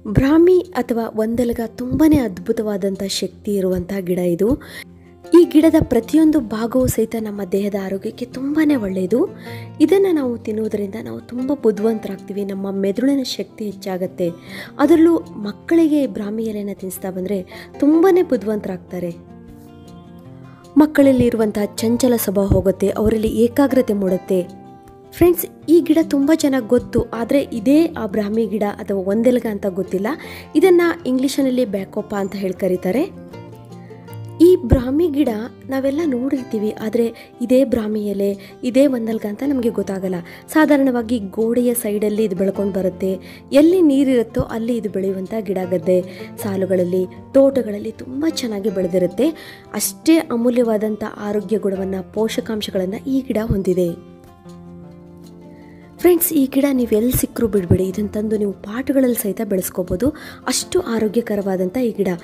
ಬ್ರಾಹ್ಮಿ ಅಥವಾ ಒಂದೆಲಗ ತುಂಬಾ ಅದ್ಭುತವಾದಂಥ ಶಕ್ತಿ ಇರುವಂಥ ಗಿಡ ಇದು ಈ ಗಿಡದ ಪ್ರತಿಯೊಂದು ಭಾಗವೂ ಸಹಿತ ನಮ್ಮ ದೇಹದ ಆರೋಗ್ಯಕ್ಕೆ ತುಂಬಾ ಒಳ್ಳೆಯದು ಇದನ್ನು ನಾವು ತಿನ್ನುವುದರಿಂದ ನಾವು ತುಂಬ ಬುದ್ಧಿವಂತರಾಗ್ತೀವಿ ನಮ್ಮ ಮೆದುಳಿನ ಶಕ್ತಿ ಹೆಚ್ಚಾಗುತ್ತೆ ಅದರಲ್ಲೂ ಮಕ್ಕಳಿಗೆ ಬ್ರಾಹ್ಮಿ ಎಲೆನ ತಿನ್ನಿಸ್ತಾ ಬಂದರೆ ತುಂಬಾ ಬುದ್ಧಿವಂತರಾಗ್ತಾರೆ ಮಕ್ಕಳಲ್ಲಿ ಇರುವಂತಹ ಚಂಚಲ ಸ್ವಭಾವ ಹೋಗುತ್ತೆ ಅವರಲ್ಲಿ ಏಕಾಗ್ರತೆ ಮೂಡುತ್ತೆ ಫ್ರೆಂಡ್ಸ್ ಈ ಗಿಡ ತುಂಬ ಚೆನ್ನಾಗಿ ಗೊತ್ತು ಆದರೆ ಇದೇ ಆ ಬ್ರಾಹ್ಮಿ ಗಿಡ ಅಥವಾ ಒಂದೆಲಗ ಅಂತ ಗೊತ್ತಿಲ್ಲ ಇದನ್ನು ಇಂಗ್ಲೀಷನಲ್ಲಿ ಬ್ಯಾಕೋಪ ಅಂತ ಹೇಳಿ ಕರೀತಾರೆ ಈ ಬ್ರಾಹ್ಮಿ ಗಿಡ ನಾವೆಲ್ಲ ನೋಡಿರ್ತೀವಿ ಆದರೆ ಇದೇ ಬ್ರಾಹ್ಮಿ ಎಲೆ ಇದೇ ಒಂದಲ್ಗ ಅಂತ ನಮಗೆ ಗೊತ್ತಾಗಲ್ಲ ಸಾಧಾರಣವಾಗಿ ಗೋಡೆಯ ಸೈಡಲ್ಲಿ ಇದು ಬೆಳ್ಕೊಂಡು ಬರುತ್ತೆ ಎಲ್ಲಿ ನೀರಿರುತ್ತೋ ಅಲ್ಲಿ ಇದು ಬೆಳೆಯುವಂಥ ಗಿಡ ಗದ್ದೆ ಸಾಲುಗಳಲ್ಲಿ ತೋಟಗಳಲ್ಲಿ ತುಂಬ ಚೆನ್ನಾಗಿ ಬೆಳೆದಿರುತ್ತೆ ಅಷ್ಟೇ ಅಮೂಲ್ಯವಾದಂಥ ಆರೋಗ್ಯ ಗುಣವನ್ನು ಪೋಷಕಾಂಶಗಳನ್ನು ಈ ಗಿಡ ಹೊಂದಿದೆ ಫ್ರೆಂಡ್ಸ್ ಈ ಗಿಡ ನೀವು ಎಲ್ಲಿ ಸಿಕ್ಕರೂ ಬಿಡಬೇಡಿ ಇದನ್ನು ತಂದು ನೀವು ಪಾಟ್ಗಳಲ್ಲಿ ಸಹಿತ ಬೆಳೆಸ್ಕೋಬೋದು ಅಷ್ಟು ಆರೋಗ್ಯಕರವಾದಂಥ ಈ ಗಿಡ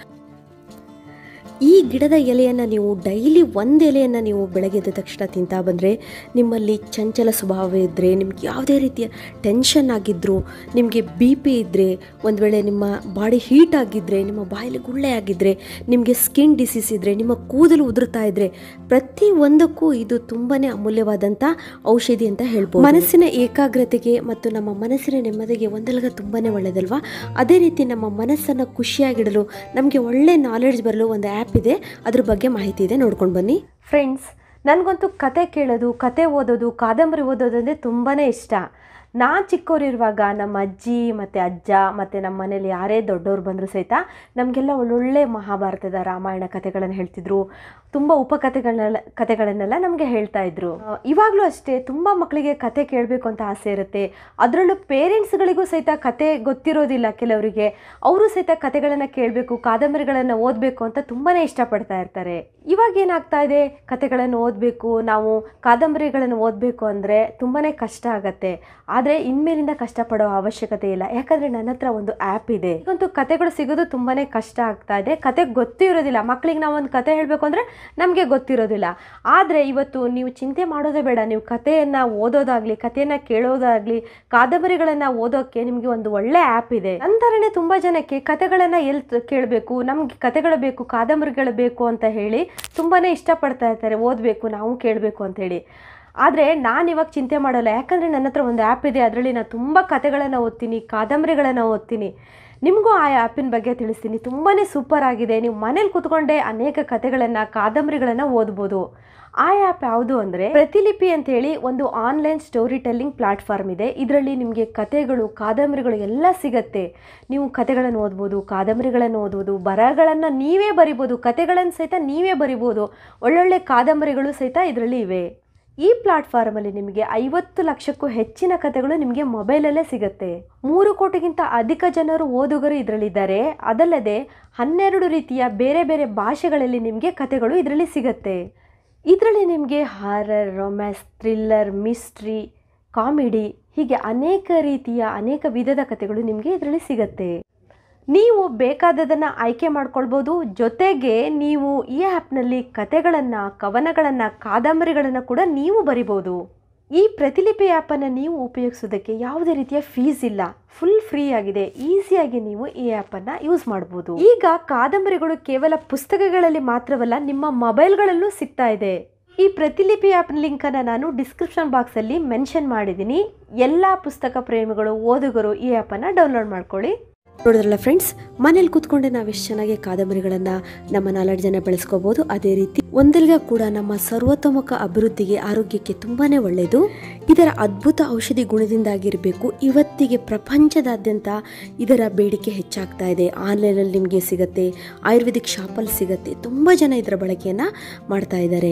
ಈ ಗಿಡದ ಎಲೆಯನ್ನು ನೀವು ಡೈಲಿ ಒಂದು ಎಲೆಯನ್ನು ನೀವು ಬೆಳಗ್ಗೆ ಎದ್ದ ತಕ್ಷಣ ತಿಂತಾ ಬಂದರೆ ನಿಮ್ಮಲ್ಲಿ ಚಂಚಲ ಸ್ವಭಾವ ಇದ್ದರೆ ನಿಮ್ಗೆ ಯಾವುದೇ ರೀತಿಯ ಟೆನ್ಷನ್ ಆಗಿದ್ದರೂ ನಿಮಗೆ ಬಿ ಪಿ ಇದ್ದರೆ ಒಂದು ವೇಳೆ ನಿಮ್ಮ ಬಾಡಿ ಹೀಟ್ ಆಗಿದ್ದರೆ ನಿಮ್ಮ ಬಾಯಲ್ಲಿ ಗುಳ್ಳೆ ಆಗಿದ್ದರೆ ನಿಮಗೆ ಸ್ಕಿನ್ ಡಿಸೀಸ್ ಇದ್ದರೆ ನಿಮ್ಮ ಕೂದಲು ಉದುರ್ತಾ ಇದ್ದರೆ ಪ್ರತಿ ಒಂದಕ್ಕೂ ಇದು ತುಂಬಾ ಅಮೂಲ್ಯವಾದಂಥ ಔಷಧಿ ಅಂತ ಹೇಳ್ಬೋದು ಮನಸ್ಸಿನ ಏಕಾಗ್ರತೆಗೆ ಮತ್ತು ನಮ್ಮ ಮನಸ್ಸಿನ ನೆಮ್ಮದಿಗೆ ಒಂದೆಲಗ ತುಂಬಾ ಒಳ್ಳೆಯದಲ್ವಾ ಅದೇ ರೀತಿ ನಮ್ಮ ಮನಸ್ಸನ್ನು ಖುಷಿಯಾಗಿಡಲು ನಮಗೆ ಒಳ್ಳೆ ನಾಲೆಡ್ಜ್ ಬರಲು ಒಂದು ಆ್ಯಪ್ ಇದೆ ಅದ್ರ ಬಗ್ಗೆ ಮಾಹಿತಿ ಇದೆ ನೋಡ್ಕೊಂಡು ಬನ್ನಿ ಫ್ರೆಂಡ್ಸ್ ನನಗಂತೂ ಕತೆ ಕೇಳೋದು ಕತೆ ಓದೋದು ಕಾದಂಬರಿ ಓದೋದು ಅಂದರೆ ತುಂಬಾ ಇಷ್ಟ ನಾನು ಚಿಕ್ಕವರಿರುವಾಗ ನಮ್ಮ ಅಜ್ಜಿ ಮತ್ತು ಅಜ್ಜ ಮತ್ತು ನಮ್ಮ ಮನೇಲಿ ಯಾರೇ ದೊಡ್ಡವ್ರು ಬಂದರೂ ಸಹಿತ ನಮಗೆಲ್ಲ ಒಳ್ಳೊಳ್ಳೆ ಮಹಾಭಾರತದ ರಾಮಾಯಣ ಕಥೆಗಳನ್ನು ಹೇಳ್ತಿದ್ರು ತುಂಬ ಉಪಕಥೆಗಳನ್ನೆಲ್ಲ ಕಥೆಗಳನ್ನೆಲ್ಲ ನಮಗೆ ಹೇಳ್ತಾ ಇದ್ರು ಆ, ಇವಾಗಲೂ ಅಷ್ಟೇ ತುಂಬ ಮಕ್ಕಳಿಗೆ ಕತೆ ಕೇಳಬೇಕು ಅಂತ ಆಸೆ ಇರುತ್ತೆ ಅದರಲ್ಲೂ ಪೇರೆಂಟ್ಸ್ಗಳಿಗೂ ಸಹಿತ ಕತೆ ಗೊತ್ತಿರೋದಿಲ್ಲ ಕೆಲವರಿಗೆ ಅವರು ಸಹಿತ ಕತೆಗಳನ್ನು ಕೇಳಬೇಕು ಕಾದಂಬರಿಗಳನ್ನು ಓದಬೇಕು ಅಂತ ತುಂಬಾ ಇಷ್ಟಪಡ್ತಾ ಇರ್ತಾರೆ ಇವಾಗ ಏನಾಗ್ತಾ ಇದೆ ಕತೆಗಳನ್ನು ಓದಬೇಕು ನಾವು ಕಾದಂಬರಿಗಳನ್ನು ಓದಬೇಕು ಅಂದರೆ ತುಂಬಾ ಕಷ್ಟ ಆಗತ್ತೆ ಆದರೆ ಇನ್ಮೇಲಿಂದ ಕಷ್ಟಪಡೋ ಅವಶ್ಯಕತೆ ಇಲ್ಲ ಯಾಕಂದರೆ ನನ್ನ ಹತ್ರ ಒಂದು ಆ್ಯಪ್ ಇದೆ ಈಗಂತೂ ಕತೆಗಳು ಸಿಗೋದು ತುಂಬಾ ಕಷ್ಟ ಆಗ್ತಾ ಇದೆ ಕತೆ ಗೊತ್ತಿರೋದಿಲ್ಲ ಮಕ್ಕಳಿಗೆ ನಾವು ಒಂದು ಕತೆ ಹೇಳಬೇಕು ಅಂದರೆ ನಮಗೆ ಗೊತ್ತಿರೋದಿಲ್ಲ ಆದರೆ ಇವತ್ತು ನೀವು ಚಿಂತೆ ಮಾಡೋದೇ ಬೇಡ ನೀವು ಕಥೆಯನ್ನು ಓದೋದಾಗಲಿ ಕಥೆಯನ್ನು ಕೇಳೋದಾಗಲಿ ಕಾದಂಬರಿಗಳನ್ನು ಓದೋಕ್ಕೆ ನಿಮಗೆ ಒಂದು ಒಳ್ಳೆ ಆ್ಯಪ್ ಇದೆ ನಂತರನೇ ತುಂಬ ಜನಕ್ಕೆ ಕತೆಗಳನ್ನು ಎಲ್ಲಿ ಕೇಳಬೇಕು ನಮಗೆ ಕತೆಗಳು ಬೇಕು ಕಾದಂಬರಿಗಳು ಬೇಕು ಅಂತ ಹೇಳಿ ತುಂಬಾ ಇಷ್ಟಪಡ್ತಾ ಇರ್ತಾರೆ ಓದಬೇಕು ನಾವು ಕೇಳಬೇಕು ಅಂತ ಹೇಳಿ ಆದರೆ ನಾನು ಇವಾಗ ಚಿಂತೆ ಮಾಡಲ್ಲ ಯಾಕಂದರೆ ನನ್ನ ಹತ್ರ ಒಂದು ಆ್ಯಪ್ ಇದೆ ಅದರಲ್ಲಿ ನಾನು ತುಂಬ ಕತೆಗಳನ್ನು ಓದ್ತೀನಿ ಕಾದಂಬರಿಗಳನ್ನು ಓದ್ತೀನಿ ನಿಮಗೂ ಆ ಆ್ಯಪಿನ ಬಗ್ಗೆ ತಿಳಿಸ್ತೀನಿ ತುಂಬಾ ಸೂಪರ್ ಆಗಿದೆ ನೀವು ಮನೇಲಿ ಕೂತ್ಕೊಂಡೇ ಅನೇಕ ಕತೆಗಳನ್ನು ಕಾದಂಬರಿಗಳನ್ನು ಓದ್ಬೋದು ಆ ಆ್ಯಪ್ ಯಾವುದು ಅಂದರೆ ಪ್ರತಿಲಿಪಿ ಅಂತ ಹೇಳಿ ಒಂದು ಆನ್ಲೈನ್ ಸ್ಟೋರಿ ಟೆಲ್ಲಿಂಗ್ ಪ್ಲಾಟ್ಫಾರ್ಮ್ ಇದೆ ಇದರಲ್ಲಿ ನಿಮಗೆ ಕತೆಗಳು ಕಾದಂಬರಿಗಳು ಎಲ್ಲ ಸಿಗತ್ತೆ ನೀವು ಕತೆಗಳನ್ನು ಓದ್ಬೋದು ಕಾದಂಬರಿಗಳನ್ನು ಓದ್ಬೋದು ಬರಹಗಳನ್ನು ನೀವೇ ಬರಿಬೋದು ಕತೆಗಳನ್ನು ಸಹಿತ ನೀವೇ ಬರಿಬೋದು ಒಳ್ಳೊಳ್ಳೆ ಕಾದಂಬರಿಗಳು ಸಹಿತ ಇದರಲ್ಲಿ ಇವೆ ಈ ಪ್ಲಾಟ್ಫಾರ್ಮಲ್ಲಿ ನಿಮಗೆ ಐವತ್ತು ಲಕ್ಷಕ್ಕೂ ಹೆಚ್ಚಿನ ಕಥೆಗಳು ನಿಮಗೆ ಮೊಬೈಲಲ್ಲೇ ಸಿಗುತ್ತೆ ಮೂರು ಕೋಟಿಗಿಂತ ಅಧಿಕ ಜನರು ಓದುಗರು ಇದರಲ್ಲಿದ್ದಾರೆ ಅದಲ್ಲದೆ ಹನ್ನೆರಡು ರೀತಿಯ ಬೇರೆ ಬೇರೆ ಭಾಷೆಗಳಲ್ಲಿ ನಿಮಗೆ ಕಥೆಗಳು ಇದರಲ್ಲಿ ಸಿಗುತ್ತೆ ಇದರಲ್ಲಿ ನಿಮಗೆ horror romance thriller mystery comedy ಹೀಗೆ ಅನೇಕ ರೀತಿಯ ಅನೇಕ ವಿಧದ ಕಥೆಗಳು ನಿಮಗೆ ಇದರಲ್ಲಿ ಸಿಗುತ್ತೆ ನೀವು ಬೇಕಾದದನ್ನು ಆಯ್ಕೆ ಮಾಡ್ಕೊಳ್ಬೋದು ಜೊತೆಗೆ ನೀವು ಈ ಆ್ಯಪ್ನಲ್ಲಿ ಕತೆಗಳನ್ನು ಕವನಗಳನ್ನು ಕಾದಂಬರಿಗಳನ್ನು ಕೂಡ ನೀವು ಬರಿಬೋದು ಈ ಪ್ರತಿಲಿಪಿ ಆ್ಯಪನ್ನು ನೀವು ಉಪಯೋಗಿಸೋದಕ್ಕೆ ಯಾವುದೇ ರೀತಿಯ ಫೀಸ್ ಇಲ್ಲ ಫುಲ್ ಫ್ರೀ ಆಗಿದೆ ಈಸಿಯಾಗಿ ನೀವು ಈ ಆ್ಯಪನ್ನು ಯೂಸ್ ಮಾಡ್ಬೋದು ಈಗ ಕಾದಂಬರಿಗಳು ಕೇವಲ ಪುಸ್ತಕಗಳಲ್ಲಿ ಮಾತ್ರವಲ್ಲ ನಿಮ್ಮ ಮೊಬೈಲ್ಗಳಲ್ಲೂ ಸಿಗ್ತಾ ಇದೆ ಈ ಪ್ರತಿಲಿಪಿ ಆ್ಯಪ್ ಲಿಂಕನ್ನು ನಾನು ಡಿಸ್ಕ್ರಿಪ್ಷನ್ ಬಾಕ್ಸಲ್ಲಿ ಮೆನ್ಷನ್ ಮಾಡಿದ್ದೀನಿ ಎಲ್ಲ ಪುಸ್ತಕ ಪ್ರೇಮಿಗಳು ಓದುಗರು ಈ ಆ್ಯಪನ್ನು ಡೌನ್ಲೋಡ್ ಮಾಡ್ಕೊಳ್ಳಿ ನೋಡಿದ್ರಲ್ಲ ಫ್ರೆಂಡ್ಸ್ ಮನೇಲಿ ಕೂತ್ಕೊಂಡೆ ನಾವು ಎಷ್ಟು ಚೆನ್ನಾಗಿ ಕಾದಂಬರಿಗಳನ್ನು ನಮ್ಮ ನಾಲೆಡ್ಜನ್ನು ಬೆಳೆಸ್ಕೋಬಹುದು ಅದೇ ರೀತಿ ಒಂದೆಲ್ಗ ಕೂಡ ನಮ್ಮ ಸರ್ವತೋಮುಖ ಅಭಿವೃದ್ಧಿಗೆ ಆರೋಗ್ಯಕ್ಕೆ ತುಂಬಾನೇ ಒಳ್ಳೆಯದು ಇದರ ಅದ್ಭುತ ಔಷಧಿ ಗುಣದಿಂದಾಗಿರಬೇಕು ಇವತ್ತಿಗೆ ಪ್ರಪಂಚದಾದ್ಯಂತ ಇದರ ಬೇಡಿಕೆ ಹೆಚ್ಚಾಗ್ತಾ ಇದೆ ಆನ್ಲೈನಲ್ಲಿ ನಿಮಗೆ ಸಿಗುತ್ತೆ ಆಯುರ್ವೇದಿಕ್ ಶಾಪಲ್ಲಿ ಸಿಗುತ್ತೆ ತುಂಬ ಜನ ಇದರ ಬಳಕೆಯನ್ನು ಮಾಡ್ತಾ ಇದ್ದಾರೆ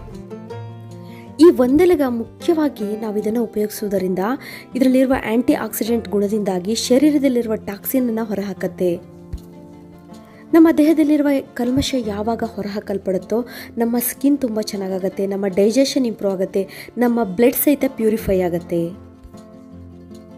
ಈ ಒಂದೆಲಗ ಮುಖ್ಯವಾಗಿ ನಾವು ಇದನ್ನು ಉಪಯೋಗಿಸುವುದರಿಂದ ಇದರಲ್ಲಿರುವ ಆಂಟಿ ಆಕ್ಸಿಡೆಂಟ್ ಗುಣದಿಂದಾಗಿ ಶರೀರದಲ್ಲಿರುವ ಟಾಕ್ಸಿನನ್ನು ಹೊರಹಾಕತ್ತೆ ನಮ್ಮ ದೇಹದಲ್ಲಿರುವ ಕಲ್ಮಶ ಯಾವಾಗ ಹೊರಹಾಕಲ್ಪಡುತ್ತೋ ನಮ್ಮ ಸ್ಕಿನ್ ತುಂಬ ಚೆನ್ನಾಗಾಗತ್ತೆ ನಮ್ಮ ಡೈಜೆಷನ್ ಇಂಪ್ರೂವ್ ಆಗುತ್ತೆ ನಮ್ಮ ಬ್ಲಡ್ ಸಹಿತ ಪ್ಯೂರಿಫೈ ಆಗುತ್ತೆ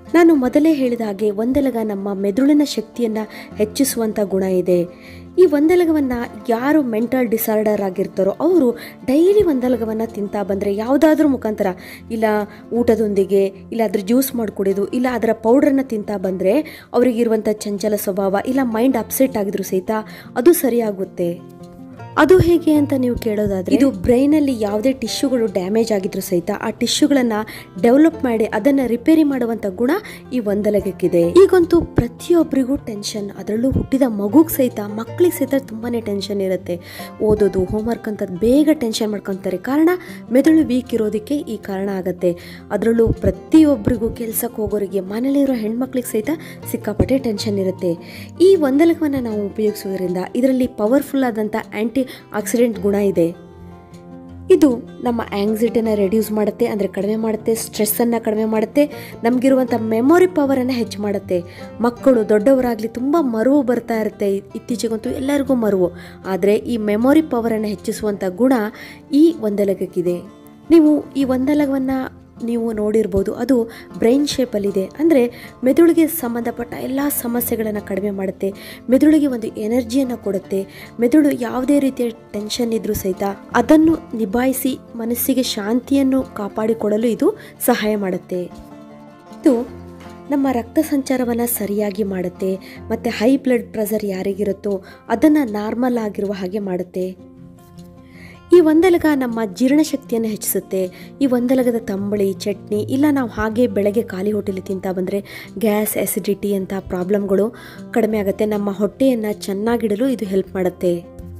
ನಾನು ಮೊದಲೇ ಹೇಳಿದ ಹಾಗೆ ಒಂದೆಲಗ ನಮ್ಮ ಮೆದುಳಿನ ಶಕ್ತಿಯನ್ನು ಹೆಚ್ಚಿಸುವಂಥ ಗುಣ ಇದೆ ಈ ಒಂದೆಲಗವನ್ನು ಯಾರು ಮೆಂಟಲ್ ಡಿಸಾರ್ಡರ್ ಆಗಿರ್ತಾರೋ ಅವರು ಡೈಲಿ ಒಂದೆಲಗವನ್ನು ತಿಂತಾ ಬಂದರೆ ಯಾವುದಾದ್ರೂ ಮುಖಾಂತರ ಇಲ್ಲ ಊಟದೊಂದಿಗೆ ಇಲ್ಲ ಅದ್ರ ಜ್ಯೂಸ್ ಮಾಡಿಕೊಡೋದು ಇಲ್ಲ ಅದರ ಪೌಡ್ರನ್ನ ತಿಂತಾ ಬಂದರೆ ಅವರಿಗಿರುವಂಥ ಚಂಚಲ ಸ್ವಭಾವ ಇಲ್ಲ ಮೈಂಡ್ ಅಪ್ಸೆಟ್ ಆಗಿದ್ರು ಸಹಿತ ಅದು ಸರಿಯಾಗುತ್ತೆ ಅದು ಹೇಗೆ ಅಂತ ನೀವು ಕೇಳೋದಾದ್ರೆ ಇದು ಬ್ರೈನಲ್ಲಿ ಯಾವುದೇ ಟಿಶ್ಯೂಗಳು ಡ್ಯಾಮೇಜ್ ಆಗಿದ್ರು ಸಹಿತ ಆ ಟಿಶ್ಯೂಗಳನ್ನ ಡೆವಲಪ್ ಮಾಡಿ ಅದನ್ನ ರಿಪೇರಿ ಮಾಡುವಂತ ಗುಣ ಈ ಒಂದಲಗಕ್ಕಿದೆ ಈಗಂತೂ ಪ್ರತಿಯೊಬ್ಬರಿಗೂ ಟೆನ್ಷನ್ ಅದರಲ್ಲೂ ಹುಟ್ಟಿದ ಮಗುಗೆ ಸಹಿತ ಮಕ್ಕಳಿಗೆ ಸಹಿತ ತುಂಬಾನೇ ಟೆನ್ಷನ್ ಇರುತ್ತೆ ಓದೋದು ಹೋಮ್ವರ್ಕ್ ಅಂತ ಬೇಗ ಟೆನ್ಷನ್ ಮಾಡ್ಕೊತಾರೆ ಕಾರಣ ಮೆದುಳು ವೀಕ್ ಇರೋದಕ್ಕೆ ಈ ಕಾರಣ ಆಗತ್ತೆ ಅದರಲ್ಲೂ ಪ್ರತಿಯೊಬ್ಬರಿಗೂ ಕೆಲ್ಸಕ್ಕೆ ಹೋಗೋರಿಗೆ ಮನೇಲಿರೋ ಹೆಣ್ಮಕ್ಳಿಗೆ ಸಹಿತ ಸಿಕ್ಕಾಪಟ್ಟೆ ಟೆನ್ಷನ್ ಇರುತ್ತೆ ಈ ಒಂದಲಕವನ್ನು ನಾವು ಉಪಯೋಗಿಸೋದ್ರಿಂದ ಇದರಲ್ಲಿ ಪವರ್ಫುಲ್ ಆದಂಥ ಆ್ಯಂಟಿ ಆಕ್ಸಿಡೆಂಟ್ ಗುಣ ಇದೆ ಇದು ನಮ್ಮ ಆಂಗ್ಸೈಟಿನ ರೆಡ್ಯೂಸ್ ಮಾಡುತ್ತೆ ಅಂದರೆ ಕಡಿಮೆ ಮಾಡುತ್ತೆ ಸ್ಟ್ರೆಸ್ಸನ್ನು ಕಡಿಮೆ ಮಾಡುತ್ತೆ ನಮಗಿರುವಂಥ ಮೆಮೊರಿ ಪವರನ್ನು ಹೆಚ್ಚು ಮಾಡುತ್ತೆ ಮಕ್ಕಳು ದೊಡ್ಡವರಾಗಲಿ ತುಂಬ ಮರುವು ಬರ್ತಾ ಇರುತ್ತೆ ಇತ್ತೀಚೆಗಂತೂ ಎಲ್ಲರಿಗೂ ಮರುವು ಆದರೆ ಈ ಮೆಮೊರಿ ಪವರನ್ನು ಹೆಚ್ಚಿಸುವಂಥ ಗುಣ ಈ ಒಂದಲಗಕ್ಕಿದೆ ನೀವು ಈ ಒಂದಲಗವನ್ನು ನೀವು ನೋಡಿರ್ಬೋದು ಅದು ಬ್ರೈನ್ ಶೇಪಲ್ಲಿದೆ ಅಂದರೆ ಮೆದುಳಿಗೆ ಸಂಬಂಧಪಟ್ಟ ಎಲ್ಲ ಸಮಸ್ಯೆಗಳನ್ನು ಕಡಿಮೆ ಮಾಡುತ್ತೆ ಮೆದುಳಿಗೆ ಒಂದು ಎನರ್ಜಿಯನ್ನು ಕೊಡುತ್ತೆ ಮೆದುಳು ಯಾವುದೇ ರೀತಿಯ ಟೆನ್ಷನ್ ಇದ್ರೂ ಸಹಿತ ಅದನ್ನು ನಿಭಾಯಿಸಿ ಮನಸ್ಸಿಗೆ ಶಾಂತಿಯನ್ನು ಕಾಪಾಡಿಕೊಳ್ಳಲು ಇದು ಸಹಾಯ ಮಾಡುತ್ತೆ ಇದು ನಮ್ಮ ರಕ್ತ ಸಂಚಾರವನ್ನು ಸರಿಯಾಗಿ ಮಾಡುತ್ತೆ ಮತ್ತು ಹೈ ಬ್ಲಡ್ ಪ್ರೆಷರ್ ಯಾರಿಗಿರುತ್ತೋ ಅದನ್ನು ನಾರ್ಮಲ್ ಆಗಿರುವ ಹಾಗೆ ಮಾಡುತ್ತೆ ಈ ಒಂದಲಗ ನಮ್ಮ ಜೀರ್ಣಶಕ್ತಿಯನ್ನು ಹೆಚ್ಚಿಸುತ್ತೆ ಈ ಒಂದಲಗದ ತಂಬಳಿ ಚಟ್ನಿ ಇಲ್ಲ ನಾವು ಹಾಗೆ ಬೆಳಗ್ಗೆ ಖಾಲಿ ಹೊಟ್ಟೆಲಿ ತಿಂತಾ ಬಂದರೆ ಗ್ಯಾಸ್ ಆ್ಯಸಿಡಿಟಿ ಅಂತ ಪ್ರಾಬ್ಲಮ್ಗಳು ಕಡಿಮೆ ಆಗುತ್ತೆ ನಮ್ಮ ಹೊಟ್ಟೆಯನ್ನು ಚೆನ್ನಾಗಿಡಲು ಇದು ಹೆಲ್ಪ್ ಮಾಡುತ್ತೆ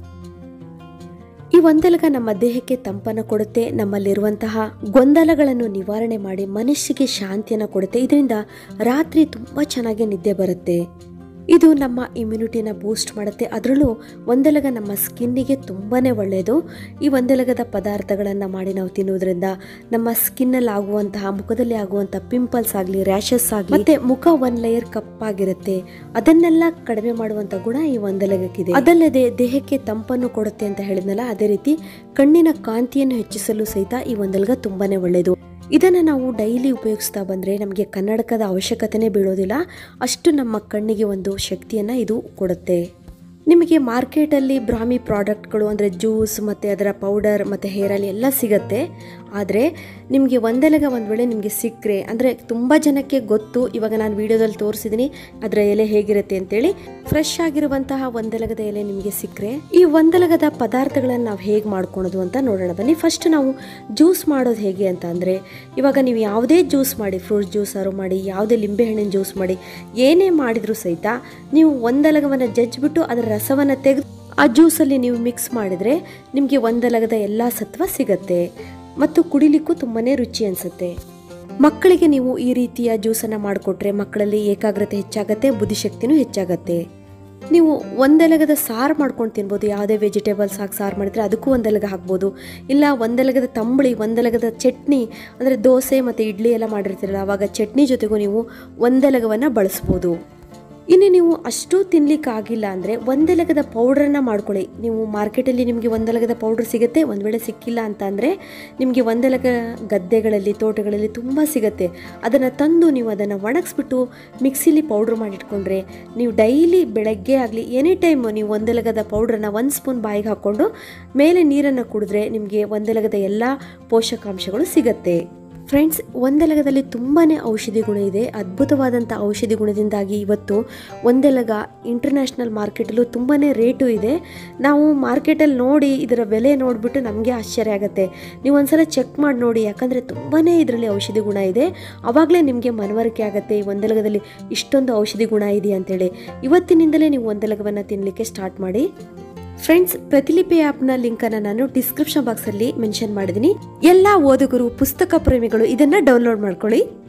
ಈ ಒಂದಲಗ ನಮ್ಮ ದೇಹಕ್ಕೆ ತಂಪನ್ನು ಕೊಡುತ್ತೆ ನಮ್ಮಲ್ಲಿರುವಂತಹ ಗೊಂದಲಗಳನ್ನು ನಿವಾರಣೆ ಮಾಡಿ ಮನಸ್ಸಿಗೆ ಶಾಂತಿಯನ್ನು ಕೊಡುತ್ತೆ ಇದರಿಂದ ರಾತ್ರಿ ತುಂಬ ಚೆನ್ನಾಗಿ ನಿದ್ದೆ ಬರುತ್ತೆ ಇದು ನಮ್ಮ ಇಮ್ಯುನಿಟಿನ ಬೂಸ್ಟ್ ಮಾಡುತ್ತೆ ಅದರಲ್ಲೂ ಒಂದೆಲಗ ನಮ್ಮ ಸ್ಕಿನ್ನಿಗೆ ತುಂಬಾ ಒಳ್ಳೆಯದು ಈ ಒಂದೆಲಗದ ಪದಾರ್ಥಗಳನ್ನು ಮಾಡಿ ನಾವು ತಿನ್ನುವುದರಿಂದ ನಮ್ಮ ಸ್ಕಿನ್ನಲ್ಲಿ ಆಗುವಂತಹ ಮುಖದಲ್ಲಿ ಆಗುವಂಥ ಪಿಂಪಲ್ಸ್ ಆಗಲಿ ರ್ಯಾಷಸ್ ಆಗಲಿ ಮತ್ತೆ ಮುಖ ಒನ್ ಲೇಯರ್ ಕಪ್ಪಾಗಿರುತ್ತೆ ಅದನ್ನೆಲ್ಲ ಕಡಿಮೆ ಮಾಡುವಂಥ ಗುಣ ಈ ಒಂದೆಲಗಕ್ಕಿದೆ ಅದಲ್ಲದೆ ದೇಹಕ್ಕೆ ತಂಪನ್ನು ಕೊಡುತ್ತೆ ಅಂತ ಹೇಳಿದ್ನಲ್ಲ ಅದೇ ರೀತಿ ಕಣ್ಣಿನ ಕಾಂತಿಯನ್ನು ಹೆಚ್ಚಿಸಲು ಸಹಿತ ಈ ಒಂದೆಲಗ ತುಂಬಾನೇ ಒಳ್ಳೆಯದು ಇದನ್ನು ನಾವು ಡೈಲಿ ಉಪಯೋಗಿಸ್ತಾ ಬಂದರೆ ನಮಗೆ ಕನ್ನಡಕದ ಅವಶ್ಯಕತೆನೇ ಬೀಳೋದಿಲ್ಲ ಅಷ್ಟು ನಮ್ಮ ಕಣ್ಣಿಗೆ ಒಂದು ಶಕ್ತಿಯನ್ನು ಇದು ಕೊಡುತ್ತೆ ನಿಮಗೆ ಮಾರ್ಕೆಟಲ್ಲಿ ಬ್ರಾಹ್ಮಿ ಪ್ರಾಡಕ್ಟ್ಗಳು ಅಂದರೆ ಜ್ಯೂಸ್ ಮತ್ತು ಅದರ ಪೌಡರ್ ಮತ್ತು ಹೇರ್ ಆಯಿಲ್ ಎಲ್ಲ ಸಿಗುತ್ತೆ ಆದರೆ ನಿಮಗೆ ಒಂದೆಲಗ ಒಂದು ವೇಳೆ ನಿಮಗೆ ಸಿಕ್ಕರೆ ಅಂದರೆ ತುಂಬ ಜನಕ್ಕೆ ಗೊತ್ತು ಇವಾಗ ನಾನು ವಿಡಿಯೋದಲ್ಲಿ ತೋರಿಸಿದ್ದೀನಿ ಅದರ ಎಲೆ ಹೇಗಿರುತ್ತೆ ಅಂತೇಳಿ ಫ್ರೆಶ್ ಆಗಿರುವಂತಹ ಒಂದೆಲಗದ ಎಲೆ ನಿಮಗೆ ಸಿಕ್ಕರೆ ಈ ಒಂದೆಲಗದ ಪದಾರ್ಥಗಳನ್ನು ನಾವು ಹೇಗೆ ಮಾಡ್ಕೊಳೋದು ಅಂತ ನೋಡೋಣ ಬನ್ನಿ ಫಸ್ಟ್ ನಾವು ಜ್ಯೂಸ್ ಮಾಡೋದು ಹೇಗೆ ಅಂತ ಅಂದರೆ ಇವಾಗ ನೀವು ಯಾವುದೇ ಜ್ಯೂಸ್ ಮಾಡಿ ಫ್ರೂಟ್ ಜ್ಯೂಸಾರು ಮಾಡಿ ಯಾವುದೇ ಲಿಂಬೆಹಣ್ಣಿನ ಜ್ಯೂಸ್ ಮಾಡಿ ಏನೇ ಮಾಡಿದರೂ ಸಹಿತ ನೀವು ಒಂದೆಲಗವನ್ನು ಜಜ್ಜಿಬಿಟ್ಟು ಅದರ ರಸವನ್ನು ತೆಗೆದು ಆ ಜ್ಯೂಸಲ್ಲಿ ನೀವು ಮಿಕ್ಸ್ ಮಾಡಿದರೆ ನಿಮಗೆ ಒಂದೆಲಗದ ಎಲ್ಲ ಸತ್ವ ಸಿಗತ್ತೆ ಮತ್ತು ಕುಡಿಲಿಕ್ಕೂ ತುಂಬಾ ರುಚಿ ಅನಿಸುತ್ತೆ ಮಕ್ಕಳಿಗೆ ನೀವು ಈ ರೀತಿಯ ಜ್ಯೂಸನ್ನು ಮಾಡಿಕೊಟ್ರೆ ಮಕ್ಕಳಲ್ಲಿ ಏಕಾಗ್ರತೆ ಹೆಚ್ಚಾಗತ್ತೆ ಬುದ್ಧಿಶಕ್ತಿನೂ ಹೆಚ್ಚಾಗತ್ತೆ ನೀವು ಒಂದೆಲಗದ ಸಾರು ಮಾಡ್ಕೊಂಡು ತಿನ್ಬೋದು ಯಾವುದೇ ವೆಜಿಟೇಬಲ್ಸ್ ಹಾಕಿ ಸಾರು ಮಾಡಿದರೆ ಅದಕ್ಕೂ ಒಂದೆಲಗ ಹಾಕ್ಬೋದು ಇಲ್ಲ ಒಂದೆಲಗದ ತಂಬಳಿ ಒಂದೆಲಗದ ಚಟ್ನಿ ಅಂದರೆ ದೋಸೆ ಮತ್ತು ಇಡ್ಲಿ ಎಲ್ಲ ಮಾಡಿರ್ತೀರಲ್ಲ ಆವಾಗ ಚಟ್ನಿ ಜೊತೆಗೂ ನೀವು ಒಂದೆಲಗವನ್ನು ಬಳಸ್ಬೋದು ಇನ್ನು ನೀವು ಅಷ್ಟು ತಿನ್ಲಿಕ್ಕೆ ಆಗಿಲ್ಲ ಅಂದರೆ ಒಂದೆಲಗದ ಪೌಡ್ರನ್ನ ಮಾಡ್ಕೊಳ್ಳಿ ನೀವು ಮಾರ್ಕೆಟಲ್ಲಿ ನಿಮಗೆ ಒಂದೆಲಗದ ಪೌಡ್ರ್ ಸಿಗುತ್ತೆ ಒಂದು ವೇಳೆ ಸಿಕ್ಕಿಲ್ಲ ಅಂತ ಅಂದರೆ ನಿಮಗೆ ಒಂದೆಲಗ ಗದ್ದೆಗಳಲ್ಲಿ ತೋಟಗಳಲ್ಲಿ ತುಂಬ ಸಿಗುತ್ತೆ ಅದನ್ನು ತಂದು ನೀವು ಅದನ್ನು ಒಣಗಿಸ್ಬಿಟ್ಟು ಮಿಕ್ಸಿಲಿ ಪೌಡ್ರ್ ಮಾಡಿಟ್ಕೊಂಡ್ರೆ ನೀವು ಡೈಲಿ ಬೆಳಗ್ಗೆ ಆಗಲಿ ಎನಿ ಟೈಮ್ ನೀವು ಒಂದೆಲಗದ ಪೌಡ್ರನ್ನ ಒಂದು ಸ್ಪೂನ್ ಬಾಯಿಗೆ ಹಾಕ್ಕೊಂಡು ಮೇಲೆ ನೀರನ್ನು ಕುಡಿದ್ರೆ ನಿಮಗೆ ಒಂದೆಲಗದ ಎಲ್ಲ ಪೋಷಕಾಂಶಗಳು ಸಿಗತ್ತೆ ಫ್ರೆಂಡ್ಸ್ ಒಂದೆಲಗದಲ್ಲಿ ತುಂಬಾ ಔಷಧಿ ಗುಣ ಇದೆ ಅದ್ಭುತವಾದಂಥ ಔಷಧಿ ಗುಣದಿಂದಾಗಿ ಇವತ್ತು ಒಂದೆಲಗ ಇಂಟರ್ನ್ಯಾಷನಲ್ ಮಾರ್ಕೆಟಲ್ಲೂ ತುಂಬಾ ರೇಟು ಇದೆ ನಾವು ಮಾರ್ಕೆಟಲ್ಲಿ ನೋಡಿ ಇದರ ಬೆಲೆ ನೋಡಿಬಿಟ್ಟು ನಮಗೆ ಆಶ್ಚರ್ಯ ಆಗುತ್ತೆ ನೀವು ಒಂದ್ಸಲ ಚೆಕ್ ಮಾಡಿ ನೋಡಿ ಯಾಕಂದರೆ ತುಂಬಾ ಇದರಲ್ಲಿ ಔಷಧಿ ಗುಣ ಇದೆ ಆವಾಗಲೇ ನಿಮಗೆ ಮನವರಿಕೆ ಆಗುತ್ತೆ ಈ ಒಂದೆಲಗದಲ್ಲಿ ಇಷ್ಟೊಂದು ಔಷಧಿ ಗುಣ ಇದೆ ಅಂತೇಳಿ ಇವತ್ತಿನಿಂದಲೇ ನೀವು ಒಂದೆಲಗವನ್ನು ತಿನ್ನಲಿಕ್ಕೆ ಸ್ಟಾರ್ಟ್ ಮಾಡಿ ಫ್ರೆಂಡ್ಸ್ ಪ್ರತಿಲಿಪಿ ಆ್ಯಪ್ನ ಲಿಂಕನ್ನು ನಾನು ಡಿಸ್ಕ್ರಿಪ್ಷನ್ ಬಾಕ್ಸಲ್ಲಿ ಮೆನ್ಷನ್ ಮಾಡಿದ್ದೀನಿ ಎಲ್ಲ ಓದುಗರು ಪುಸ್ತಕ ಪ್ರೇಮಿಗಳು ಇದನ್ನು ಡೌನ್ಲೋಡ್ ಮಾಡ್ಕೊಳ್ಳಿ